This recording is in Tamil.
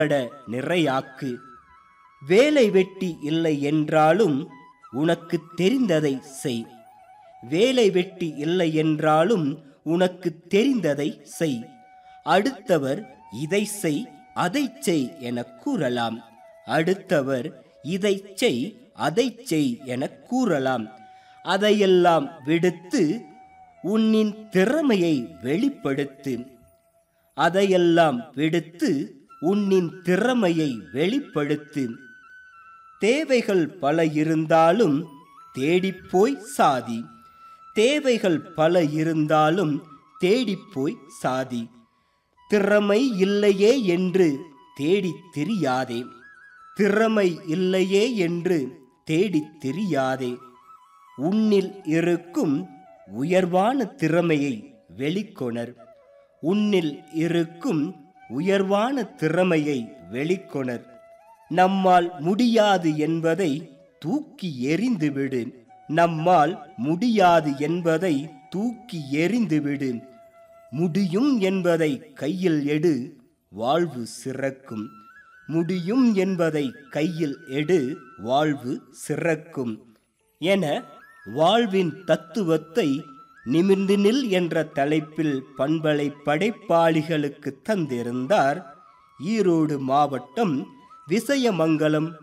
பட நிறையாக்கு வேலை வெட்டி இல்லை என்றாலும் உனக்கு தெரிந்ததை செய் வேலை வெட்டி இல்லை என்றாலும் உனக்கு தெரிந்ததை செய் அடுத்தவர் இதை செய் அதை செய் என கூறலாம் அடுத்தவர் இதை செய் அதை செய் என கூறலாம் அதையெல்லாம் விடுத்து உன்னின் திறமையை வெளிப்படுத்து அதையெல்லாம் விடுத்து உன்னின் திறமையை வெளிப்படுத்து தேவைகள் பல இருந்தாலும் தேடிப்போய் சாதி தேவைகள் பல இருந்தாலும் தேடிப்போய் சாதி திறமை இல்லையே என்று தேடித் திரியாதே திறமை இல்லையே என்று தேடித் திரியாதே உன்னில் இருக்கும் உயர்வான திறமையை வெளிக்கொணர் உன்னில் இருக்கும் உயர்வான திறமையை வெளிக்கொணர் நம்மால் முடியாது என்பதை தூக்கி எறிந்துவிடு நம்மால் முடியாது என்பதை தூக்கி எறிந்துவிடு முடியும் என்பதை கையில் எடு வாழ்வு சிறக்கும் முடியும் என்பதை கையில் எடு வாழ்வு சிறக்கும் என வாழ்வின் தத்துவத்தை நிமிர்ந்து நில் என்ற தலைப்பில் பண்பலை படைப்பாளிகளுக்கு தந்திருந்தார் ஈரோடு மாவட்டம் விசயமங்கலம்